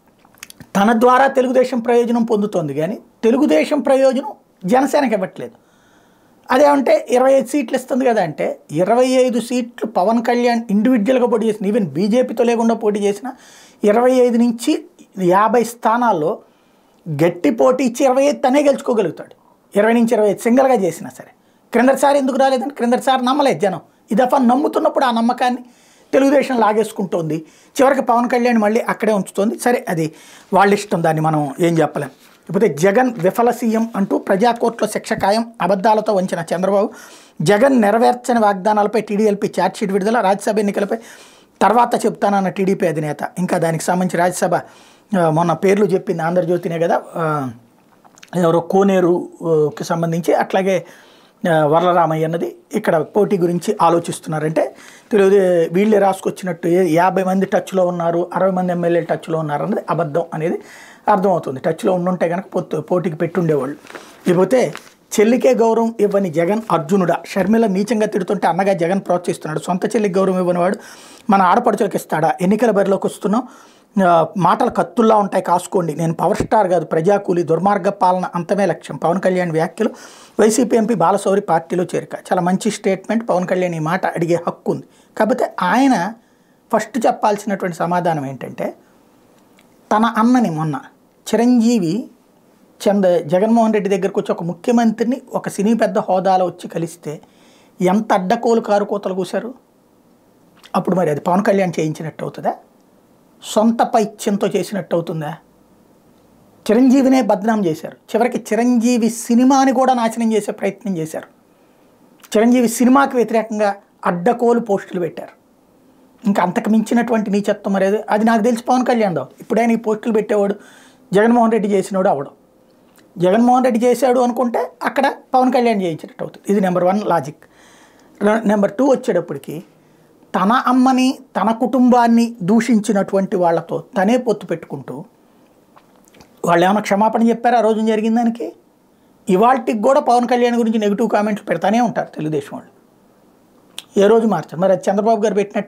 తన ద్వారా తెలుగుదేశం ప్రయోజనం పొందుతోంది కానీ తెలుగుదేశం ప్రయోజనం జనసేనకి ఇవ్వట్లేదు అదేమంటే ఇరవై ఐదు సీట్లు ఇస్తుంది కదా అంటే ఇరవై ఐదు సీట్లు పవన్ కళ్యాణ్ ఇండివిజువల్గా పోటీ చేసిన ఈవెన్ బీజేపీతో లేకుండా పోటీ చేసిన ఇరవై ఐదు నుంచి యాభై స్థానాల్లో గట్టి పోటీ ఇచ్చి ఇరవై ఐదు తనే గెలుచుకోగలుగుతాడు ఇరవై నుంచి ఇరవై ఐదు సింగిల్గా చేసినా సరే క్రిందటిసారి ఎందుకు రాలేదంటే క్రిందటిసారి నమ్మలేదు జనం ఈ దఫా నమ్ముతున్నప్పుడు ఆ నమ్మకాన్ని తెలుగుదేశం లాగేసుకుంటోంది చివరికి పవన్ కళ్యాణ్ మళ్ళీ అక్కడే ఉంచుతోంది సరే అది వాళ్ళ ఇష్టం దాన్ని మనం ఏం చెప్పలేం ఇకపోతే జగన్ విఫల సీఎం అంటూ ప్రజా కోర్టులో శిక్ష ఖాయం అబద్ధాలతో వంచిన చంద్రబాబు జగన్ నెరవేర్చని వాగ్దానాలపై టీడీఎల్పీ ఛార్జ్షీట్ విడుదల రాజ్యసభ ఎన్నికలపై తర్వాత చెప్తానన్న టీడీపీ అధినేత ఇంకా దానికి సంబంధించి రాజ్యసభ ఆ, మొన్న పేర్లు చెప్పింది ఆంధ్రజ్యోతినే కదా ఆ, ఎవరో కోనేరుకి సంబంధించి అట్లాగే ఆ, వరలరామయ్య అన్నది ఇక్కడ పోటీ గురించి ఆలోచిస్తున్నారంటే తెలుగు వీళ్ళే రాసుకొచ్చినట్టు ఏ- యాభై మంది టచ్లో ఉన్నారు అరవై మంది ఎమ్మెల్యేలు టచ్లో ఉన్నారు అన్నది అబద్ధం అనేది అర్థమవుతుంది టచ్లో ఉండుంటే కనుక పొత్తు పోటీకి పెట్టుండేవాళ్ళు లేకపోతే చెల్లికే గౌరవం ఇవ్వని జగన్ అర్జునుడా షర్మిల నీచంగా తిడుతుంటే అన్నగా జగన్ ప్రోత్సహిస్తున్నాడు సొంత చెల్లికి గౌరవం ఇవ్వని వాడు మన ఆడపడుచులకు ఇస్తాడా ఎన్నికల బరిలోకి వస్తున్నాం ఆ, మాటలు కత్తుల్లా ఉంటాయి కాసుకోండి నేను పవర్ స్టార్ కాదు ప్రజాకూలి దుర్మార్గ పాలన అంతమే లక్ష్యం పవన్ కళ్యాణ్ వ్యాఖ్యలు వైసీపీ ఎంపీ బాలశౌరి పార్టీలో చేరిక చాలా మంచి స్టేట్మెంట్ పవన్ కళ్యాణ్ ఈ మాట అడిగే హక్కు ఉంది కాకపోతే ఆయన ఫస్ట్ చెప్పాల్సినటువంటి సమాధానం ఏంటంటే తన అన్నని మొన్న చిరంజీవి చంద జగన్మోహన్ రెడ్డి దగ్గరకు వచ్చి ఒక ముఖ్యమంత్రిని ఒక సినీ పెద్ద హోదాలో వచ్చి కలిస్తే ఎంత అడ్డకోలు కారు కోతలు కూశారు అప్పుడు మరి అది పవన్ కళ్యాణ్ చేయించినట్టు అవుతుందా సొంత పైత్యంతో చేసినట్టు అవుతుందా చిరంజీవినే బద్నాం చేశారు చివరికి చిరంజీవి సినిమాని కూడా నాశనం చేసే ప్రయత్నం చేశారు చిరంజీవి సినిమాకి వ్యతిరేకంగా అడ్డకోలు పోస్టులు పెట్టారు ఇంకా అంతకు మించినటువంటి నీచత్వం మరేది అది నాకు తెలిసి పవన్ కళ్యాణ్ దో ఇప్పుడైనా ఈ పోస్టులు పెట్టేవాడు జగన్మోహన్ రెడ్డి చేసినోడు అవడం జగన్మోహన్ రెడ్డి చేశాడు అనుకుంటే అక్కడ పవన్ కళ్యాణ్ చేయించినట్టు అవుతుంది ఇది number one logic number two వచ్చేటప్పటికి తన అమ్మని తన కుటుంబాన్ని దూషించినటువంటి వాళ్ళతో తనే పొత్తు పెట్టుకుంటూ వాళ్ళు ఏమైనా క్షమాపణ చెప్పారా ఆ రోజు జరిగిన దానికి ఇవాళకి కూడా పవన్ కళ్యాణ్ గురించి నెగిటివ్ కామెంట్లు పెడతానే ఉంటారు తెలుగుదేశం వాళ్ళు ఏ రోజు మార్చారు మరి అది చంద్రబాబు గారు పెట్టినట్ట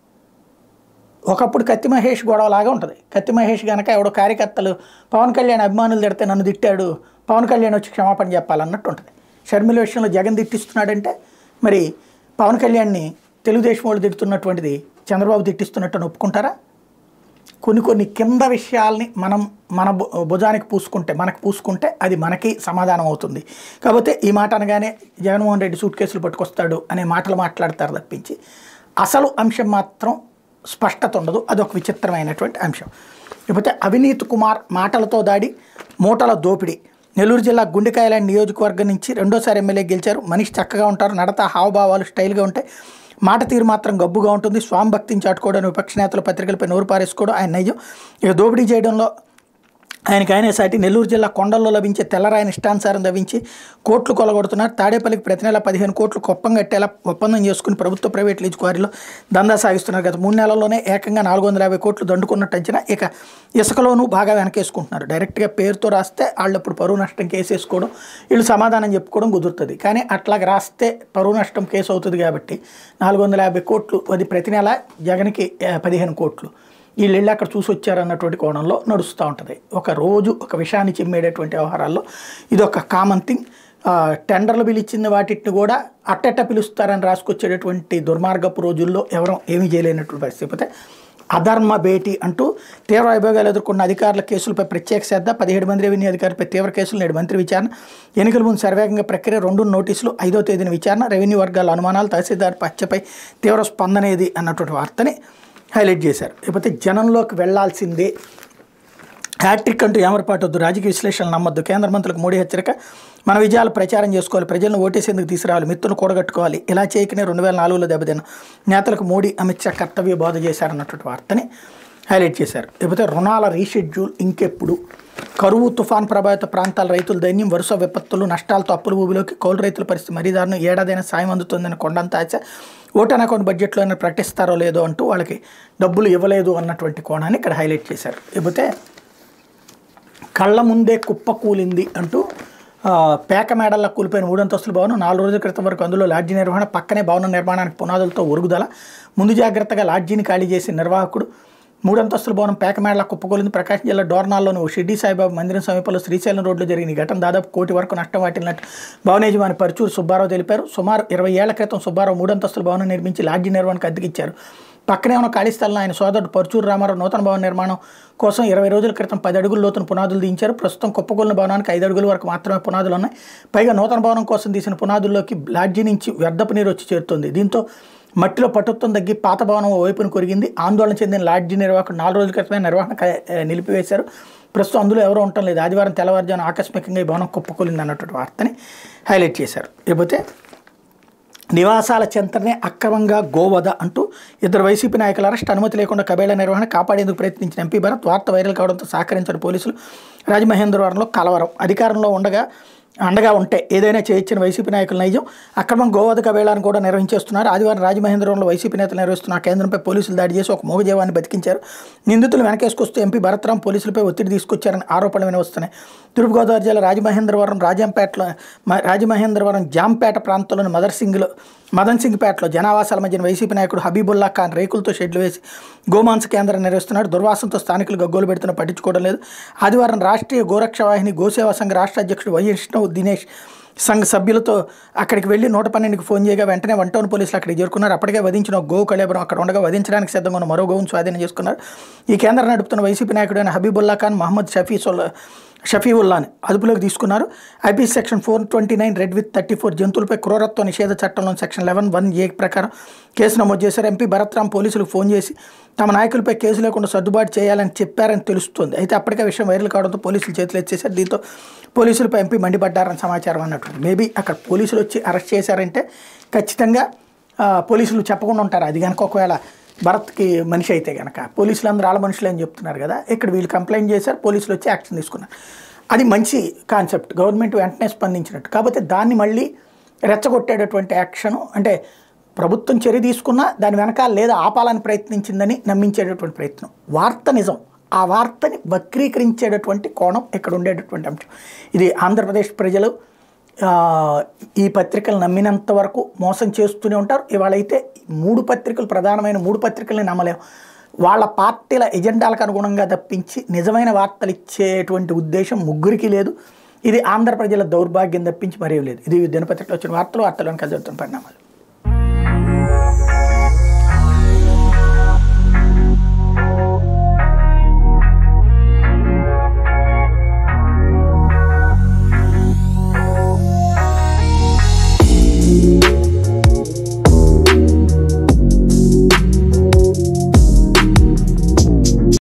ఒకప్పుడు కత్తి మహేష్ గొడవలాగా ఉంటుంది కత్తి మహేష్ కనుక ఎవడో కార్యకర్తలు పవన్ కళ్యాణ్ అభిమానులు తిడితే నన్ను తిట్టాడు పవన్ కళ్యాణ్ వచ్చి క్షమాపణ చెప్పాలన్నట్టు ఉంటుంది షర్మిల విషయంలో జగన్ తిట్టిస్తున్నాడంటే మరి పవన్ కళ్యాణ్ని తెలుగుదేశం వాళ్ళు తిడుతున్నటువంటిది చంద్రబాబు తిట్టిస్తున్నట్టు ఒప్పుకుంటారా కొన్ని కొన్ని కింద విషయాల్ని మనం మన భు- భుజానికి పూసుకుంటే మనకు పూసుకుంటే అది మనకి సమాధానం అవుతుంది కాకపోతే ఈ మాట అనగానే జగన్మోహన్ రెడ్డి సూట్ కేసులు పట్టుకొస్తాడు అనే మాటలు మాట్లాడతారు తప్పించి అసలు అంశం మాత్రం స్పష్టత ఉండదు అదొక విచిత్రమైనటువంటి అంశం ఇకపోతే అవినీత్ కుమార్ మాటలతో దాడి మూటల దోపిడీ నెల్లూరు జిల్లా గుండెకాయలాంటి నియోజకవర్గం నుంచి రెండోసారి ఎమ్మెల్యే గెలిచారు మనిషి చక్కగా ఉంటారు నడత హావభావాలు స్టైల్గా ఉంటాయి మాట తీరు మాత్రం గబ్బుగా ఉంటుంది స్వామి భక్తిని చాటుకోవడం విపక్ష నేతల పత్రికలపై నోరు పారేసుకోవడం ఆయన నయ్యం ఇక దోపిడీ చేయడంలో ఆయనకి ఆయనే సాటి నెల్లూరు జిల్లా కొండల్లో లభించే తెల్లరాయిని ఇష్టానుసారం లభించి కోట్లు కొలగొడుతున్నారు తాడేపల్లికి ప్రతి నెల పదిహేను కోట్లు కుప్పం కట్టేలా ఒప్పందం చేసుకుని ప్రభుత్వ ప్రైవేట్ లీజ్ క్వారీలో దందా సాగిస్తున్నారు గత మూడు నెలల్లోనే ఏకంగా నాలుగు వందల యాభై కోట్లు దండుకున్నట్టు అంచనా ఇక ఇసుకలోనూ బాగా వెనకేసుకుంటున్నారు డైరెక్ట్గా పేరుతో రాస్తే వాళ్ళు ఇప్పుడు పరువు నష్టం కేసు వేసుకోవడం వీళ్ళు సమాధానం చెప్పుకోవడం కుదురుతుంది కానీ అట్లాగ రాస్తే పరువు నష్టం కేసు అవుతుంది కాబట్టి నాలుగు వందల యాభై కోట్లు అది ప్రతి నెల జగన్కి ఆ, పదిహేను కోట్లు వీళ్ళు వెళ్ళి అక్కడ చూసి వచ్చారన్నటువంటి కోణంలో నడుస్తూ ఉంటుంది ఒక రోజు ఒక విషయాన్ని చిమ్మేటటువంటి వ్యవహారాల్లో ఇది ఒక కామన్ థింగ్ ఆ, టెండర్లు పిలిచిన వాటిని కూడా అట్టట్ట పిలుస్తారని రాసుకొచ్చేటటువంటి దుర్మార్గపు రోజుల్లో ఎవరూ ఏమీ చేయలేనటువంటి పరిస్థితి పోతే అధర్మ భేటీ అంటూ తీవ్ర వైభోగాలు ఎదుర్కొన్న అధికారుల కేసులపై ప్రత్యేక శ్రద్ధ పదిహేడు మంది రెవెన్యూ అధికారులపై తీవ్ర కేసులు నేడు మంత్రి విచారణ ఎన్నికల ముందు శరవేగంగా ప్రక్రియ రెండు నోటీసులు ఐదో తేదీన విచారణ రెవెన్యూ వర్గాల అనుమానాలు తహసీల్దార్ హత్యపై తీవ్ర స్పందన ఏది అన్నటువంటి వార్తని హైలైట్ చేశారు లేకపోతే జనంలోకి వెళ్లాల్సిందే హ్యాట్రిక్ అంటూ ఏమరపాటొద్దు రాజకీయ విశ్లేషణలు నమ్మొద్దు కేంద్ర మంత్రులకు మోడీ హెచ్చరిక మన విజయాలు ప్రచారం చేసుకోవాలి ప్రజలను ఓటేసేందుకు తీసుకురావాలి మిత్రులు కూడగట్టుకోవాలి ఇలా చేయకనే రెండు వేల నాలుగులో దెబ్బతిన్న నేతలకు మోడీ అమిత్ షా కర్తవ్య బోధ చేశారన్నటువంటి వార్తని హైలైట్ చేశారు లేకపోతే రుణాల రీషెడ్యూల్ ఇంకెప్పుడు కరువు తుఫాన్ ప్రభావిత ప్రాంతాల రైతుల దైన్యం వరుస విపత్తులు నష్టాలతో అప్పుల ఊబిలోకి కౌలు రైతుల పరిస్థితి మరీ దారుణం ఏడాదైనా సాయం అందుతుందని కొండంత ఆశ ఓటన్ అకౌంట్ బడ్జెట్లో అయినా ప్రకటిస్తారో లేదో అంటూ వాళ్ళకి డబ్బులు ఇవ్వలేదు అన్నటువంటి కోణాన్ని ఇక్కడ హైలైట్ చేశారు లేకపోతే కళ్ళ ముందే కుప్ప కూలింది అంటూ ఆ, పేక మేడల్లో కూలిపోయిన మూడంతస్తుల భవనం నాలుగు రోజుల క్రితం వరకు అందులో లాడ్జీ నిర్వహణ పక్కనే భవనం నిర్మాణానికి పునాదులతో ఒరుగుదల ముందు జాగ్రత్తగా లాడ్జీని ఖాళీ చేసిన నిర్వాహకుడు మూడంతస్తుల భవనం పేక మేడల కుప్పకూలింది ప్రకాశం జిల్లా డోర్నాల్లోని ఓ షిర్డీ సాయిబాబా మందిరం సమీపంలో శ్రీశైలం రోడ్లో జరిగిన ఈ ఘటన దాదాపు కోటి వరకు నష్టం వాటిల్లినట్టు భవన యజమాని పరుచూరు సుబ్బారావు తెలిపారు సుమారు ఇరవై ఏళ్ల క్రితం సుబ్బారావు మూడంతస్తుల భవనం నిర్మించి లాడ్జీ నిర్వహణకు అద్దెకిచ్చారు పక్కనే ఉన్న ఖాళీ స్థలంలో ఆయన సోదరుడు పరుచూరు రామారావు నూతన భవన నిర్మాణం కోసం ఇరవై రోజుల క్రితం పది అడుగుల లోతున పునాదులు దించారు ప్రస్తుతం కుప్పకూలిన భవనానికి ఐదు అడుగుల వరకు మాత్రమే పునాదులు ఉన్నాయి పైగా నూతన భవనం కోసం తీసిన పునాదుల్లోకి లాడ్జీ నుంచి వ్యర్థపు నీరు వచ్చి చేరుతుంది దీంతో మట్టిలో పటుత్వం తగ్గి పాత భవనం ఓ వైపున కొరిగింది ఆందోళన చెందిన లాడ్జీ నిర్వాహకుడు నాలుగు రోజుల క్రితమే నిర్వహణ క- ఏ, నిలిపివేశారు ప్రస్తుతం అందులో ఎవరూ ఉండటం లేదు ఆదివారం తెల్లవారుజామున ఆకస్మికంగా ఈ భవనం కుప్పకూలింది అన్నటువంటి వార్తని హైలైట్ చేశారు లేకపోతే నివాసాల చెంతనే అక్రమంగా గోవధ అంటూ ఇద్దరు వైసీపీ నాయకుల అరెస్ట్ అనుమతి లేకుండా కబేళ నిర్వహణ కాపాడేందుకు ప్రయత్నించిన ఎంపీ భరత్ వార్త వైరల్ కావడంతో సహకరించిన పోలీసులు రాజమహేంద్రవరంలో కలవరం అధికారంలో ఉండగా అండగా ఉంటే ఏదైనా చేయొచ్చిన వైసీపీ నాయకుల నైజం అక్రమం గోవధ కబేళాన్ని కూడా నిర్వహించేస్తున్నారు ఆదివారం రాజమహేంద్రవరంలో వైసీపీ నేతలు నిర్వహిస్తున్న ఆ కేంద్రంపై పోలీసులు దాడి చేసి ఒక మూగజీవాన్ని బతికించారు నిందితులు వెనకేసుకొస్తూ ఎంపీ భరత్రాం పోలీసులపై ఒత్తిడి తీసుకొచ్చారని ఆరోపణలు వినవస్తున్నాయి తూర్పుగోదావరి జిల్లా రాజమహేంద్రవరం రాజంపేటలో మ- రాజమహేంద్రవరం జాంపేట ప్రాంతంలోని మదర్ సింగ్లో మదన్ సింగ్ పేటలో జనావాసాల మధ్యన వైసీపీ నాయకుడు హబీబుల్లా ఖాన్ రేకులతో షెడ్లు వేసి గోమాంస కేంద్రం నిర్వహిస్తున్నాడు దుర్వాసంతో స్థానికులు గగ్గోలు పెడుతున్న పట్టించుకోవడం లేదు ఆదివారం రాష్ట్రీయ గోరక్ష వాహిని గోసేవా సంఘ రాష్ట్ర అధ్యక్షుడు వైష్ణవ్ దినేష్ సంఘ సభ్యులతో అక్కడికి వెళ్ళి నూట పన్నెండుకి ఫోన్ చేయగా వెంటనే వన్ టౌన్ పోలీసులు అక్కడికి చేరుకున్నారు అప్పటికే వధించిన ఒక గో కళేబరం అక్కడ ఉండగా వధించడానికి సిద్ధంగా ఉన్న మరో గోవును స్వాధీనం చేసుకున్నారు ఈ కేంద్రం నడుపుతున్న వైసీపీ నాయకుడైన హబీబుల్లా ఖాన్ మహమ్మద్ షఫీ సొల్ షఫీవుల్లాని అదుపులోకి తీసుకున్నారు IP section four twenty nine read with thirty four జంతువులపై క్రూరత్వ నిషేధ చట్టంలోని సెక్షన్ లెవెన్ వన్ ఏ ప్రకారం కేసు నమోదు చేశారు ఎంపీ భరత్రాం పోలీసులకు ఫోన్ చేసి తమ నాయకులపై కేసు లేకుండా సర్దుబాటు చేయాలని చెప్పారని తెలుస్తోంది అయితే అప్పటికే విషయం వైరల్ కావడంతో పోలీసులు చేతులు ఎత్తేసారు దీంతో పోలీసులపై ఎంపీ మండిపడ్డారని సమాచారం అన్నట్టు మేబీ అక్కడ పోలీసులు వచ్చి అరెస్ట్ చేశారంటే ఖచ్చితంగా ఆ, పోలీసులు చెప్పకుండా ఉంటారు అది కనుక ఒకవేళ భరత్కి మనిషి అయితే కనుక పోలీసులు అందరూ ఆళ్ళ మనుషులు అని చెప్తున్నారు కదా ఇక్కడ వీళ్ళు కంప్లైంట్ చేశారు పోలీసులు వచ్చి యాక్షన్ తీసుకున్నారు అది మంచి కాన్సెప్ట్ గవర్నమెంట్ వెంటనే స్పందించినట్టు కాకపోతే దాన్ని మళ్ళీ రెచ్చగొట్టేటటువంటి యాక్షను అంటే ప్రభుత్వం చర్య తీసుకున్నా దాని వెనకాల లేదా ఆపాలని ప్రయత్నించిందని నమ్మించేటటువంటి ప్రయత్నం వార్త నిజం ఆ వార్తని వక్రీకరించేటటువంటి కోణం ఇక్కడ ఉండేటటువంటి అంశం ఇది ఆంధ్రప్రదేశ్ ప్రజలు ఆ, ఈ పత్రికలు నమ్మినంత వరకు మోసం చేస్తూనే ఉంటారు ఇవాళైతే మూడు పత్రికలు ప్రధానమైన మూడు పత్రికల్ని నమ్మలేం వాళ్ళ పార్టీల ఎజెండాలకు అనుగుణంగా తప్పించి నిజమైన వార్తలు ఇచ్చేటువంటి ఉద్దేశం ముగ్గురికి లేదు ఇది ఆంధ్ర ప్రజల దౌర్భాగ్యం తప్పించి మరేం లేదు ఇది దినపత్రికలో వచ్చిన వార్తలు వార్తలను కలుగుతున్న పరిణామాలు